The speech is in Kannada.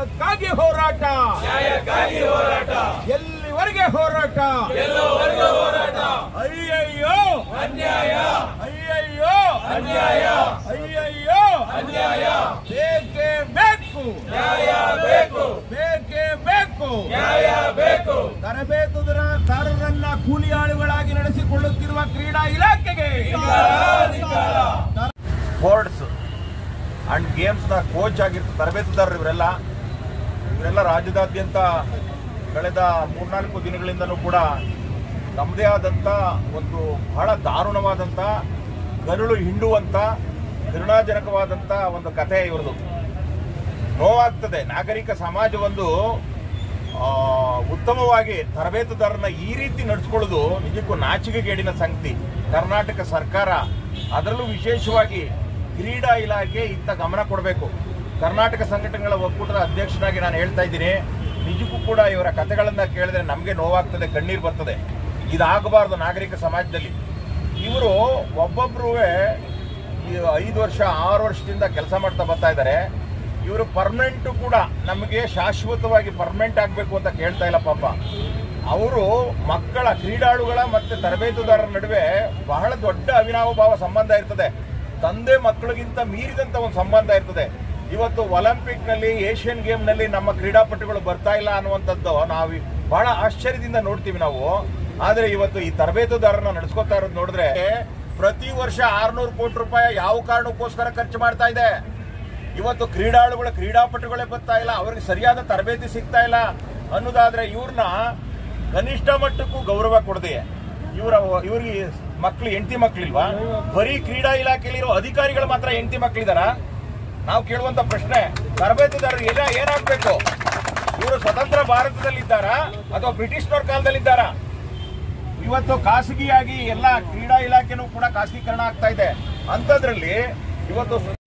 ನ್ಯಾಯಕ್ಕಾಗಿ ಹೋರಾಟ ನ್ಯಾಯಕ್ಕಾಗಿ ಹೋರಾಟ ಎಲ್ಲಿವರೆಗೆ ಹೋರಾಟ ಎಲ್ಲೋವರೆಗೂ ಹೋರಾಟ ಅಯ್ಯಯ್ಯೋ ಅನ್ಯಾಯ ಅಯ್ಯಯ್ಯೋ ಅನ್ಯಾಯ ಅಯ್ಯಯ್ಯೋ ಅನ್ಯಾಯ ಬೇಕೇ ಬೇಕು ನ್ಯಾಯ ಬೇಕು ಬೇಕೇ ಬೇಕು ನ್ಯಾಯ ಬೇಕು ತರಬೇತುದಾರರನ್ನ ಕೂಲಿ ಆಳುಗಳಾಗಿ ನಡೆಸಿಕೊಳ್ಳುತ್ತಿರುವ ಕ್ರೀಡಾ ಇಲಾಖೆಗೆ ಧಿಕ್ಕಾರ. ಸ್ಪೋರ್ಟ್ಸ್ ಅಂಡ್ ಗೇಮ್ಸ್ ನ ಕೋಚ್ ಆಗಿರ್ತಾರೆ ತರಬೇತುದಾರರು ಇವರೆಲ್ಲ ಇವರೆಲ್ಲ ರಾಜ್ಯದಾದ್ಯಂತ ಕಳೆದ ಮೂರ್ನಾಲ್ಕು ದಿನಗಳಿಂದನೂ ಕೂಡ ತಮ್ಮದೇ ಆದಂಥ ಒಂದು ಬಹಳ ದಾರುಣವಾದಂಥ ಕರುಳು ಹಿಂಡುವಂಥ ಕರುಣಾಜನಕವಾದಂಥ ಒಂದು ಕಥೆ ಇವ್ರದ್ದು ನೋವಾಗ್ತದೆ ನಾಗರಿಕ ಸಮಾಜವೊಂದು ಆ, ಉತ್ತಮವಾಗಿ ತರಬೇತುದಾರರನ್ನ ಈ ರೀತಿ ನಡೆಸ್ಕೊಳ್ಳೋದು ನಿಜಕ್ಕೂ ನಾಚಿಕೆಗೇಡಿನ ಸಂಗತಿ ಕರ್ನಾಟಕ ಸರ್ಕಾರ ಅದರಲ್ಲೂ ವಿಶೇಷವಾಗಿ ಕ್ರೀಡಾ ಇಲಾಖೆ ಇತ್ತ ಗಮನ ಕೊಡಬೇಕು ಕರ್ನಾಟಕ ಸಂಘಟನೆಗಳ ಒಕ್ಕೂಟದ ಅಧ್ಯಕ್ಷನಾಗಿ ನಾನು ಹೇಳ್ತಾ ಇದ್ದೀನಿ ನಿಜಕ್ಕೂ ಕೂಡ ಇವರ ಕಥೆಗಳನ್ನ ಕೇಳಿದ್ರೆ ನಮಗೆ ನೋವಾಗ್ತದೆ ಕಣ್ಣೀರು ಬರ್ತದೆ ಇದಾಗಬಾರ್ದು ನಾಗರಿಕ ಸಮಾಜದಲ್ಲಿ ಇವರು ಒಬ್ಬೊಬ್ರು ಈ ಐದು ವರ್ಷ ಆರು ವರ್ಷದಿಂದ ಕೆಲಸ ಮಾಡ್ತಾ ಬರ್ತಾ ಇದ್ದಾರೆ ಇವರು ಪರ್ಮನೆಂಟ್ ಕೂಡ ನಮಗೆ ಶಾಶ್ವತವಾಗಿ ಪರ್ಮನೆಂಟ್ ಆಗಬೇಕು ಅಂತ ಕೇಳ್ತಾ ಇಲ್ಲ ಪಾಪ ಅವರು ಮಕ್ಕಳ ಕ್ರೀಡಾಳುಗಳ ಮತ್ತೆ ತರಬೇತುದಾರರ ನಡುವೆ ಬಹಳ ದೊಡ್ಡ ಅವಿನಾವ ಭಾವ ಸಂಬಂಧ ಇರ್ತದೆ ತಂದೆ ಮಕ್ಕಳಿಗಿಂತ ಮೀರಿದಂತ ಒಂದು ಸಂಬಂಧ ಇರ್ತದೆ ಇವತ್ತು ಒಲಿಂಪಿಕ್ ನಲ್ಲಿ ಏಷ್ಯನ್ ಗೇಮ್ ನಲ್ಲಿ ನಮ್ಮ ಕ್ರೀಡಾಪಟುಗಳು ಬರ್ತಾ ಇಲ್ಲ ಅನ್ನುವಂಥದ್ದು ನಾವು ಬಹಳ ಆಶ್ಚರ್ಯದಿಂದ ನೋಡ್ತೀವಿ ನಾವು ಆದ್ರೆ ಇವತ್ತು ಈ ತರಬೇತುದಾರರನ್ನ ನಡೆಸ್ಕೊತಾ ಇರೋದು ನೋಡಿದ್ರೆ ಪ್ರತಿ ವರ್ಷ ಆರ್ನೂರು ಕೋಟಿ ರೂಪಾಯಿ ಯಾವ ಕಾರಣಕ್ಕೋಸ್ಕರ ಖರ್ಚು ಮಾಡ್ತಾ ಇದೆ ಇವತ್ತು ಕ್ರೀಡಾಳುಗಳ ಕ್ರೀಡಾಪಟುಗಳೇ ಬರ್ತಾ ಇಲ್ಲ ಅವ್ರಿಗೆ ಸರಿಯಾದ ತರಬೇತಿ ಸಿಗ್ತಾ ಇಲ್ಲ ಅನ್ನೋದಾದ್ರೆ ಇವ್ರನ್ನ ಕನಿಷ್ಠ ಮಟ್ಟಕ್ಕೂ ಗೌರವ ಕೊಡದೆ ಇವರ ಇವ್ರಿಗೆ ಮಕ್ಳು ಹೆಂಡತಿ ಮಕ್ಳಿಲ್ವಾ ಬರೀ ಕ್ರೀಡಾ ಇಲಾಖೆಯಲ್ಲಿರೋ ಅಧಿಕಾರಿಗಳು ಮಾತ್ರ ಹೆಂಡತಿ ಮಕ್ಳಿದಾರ ನಾವು ಕೇಳುವಂತ ಪ್ರಶ್ನೆ ತರಬೇತುದಾರರು ಎಲ್ಲ ಏನಾಗ್ಬೇಕು ಇವರು ಸ್ವತಂತ್ರ ಭಾರತದಲ್ಲಿದ್ದಾರಾ ಅಥವಾ ಬ್ರಿಟಿಷ್ನವ್ರ ಕಾಲದಲ್ಲಿದ್ದಾರಾ ಇವತ್ತು ಖಾಸಗಿಯಾಗಿ ಎಲ್ಲ ಕ್ರೀಡಾ ಇಲಾಖೆನೂ ಕೂಡ ಖಾಸಗೀಕರಣ ಆಗ್ತಾ ಇದೆ ಅಂಥದ್ರಲ್ಲಿ ಇವತ್ತು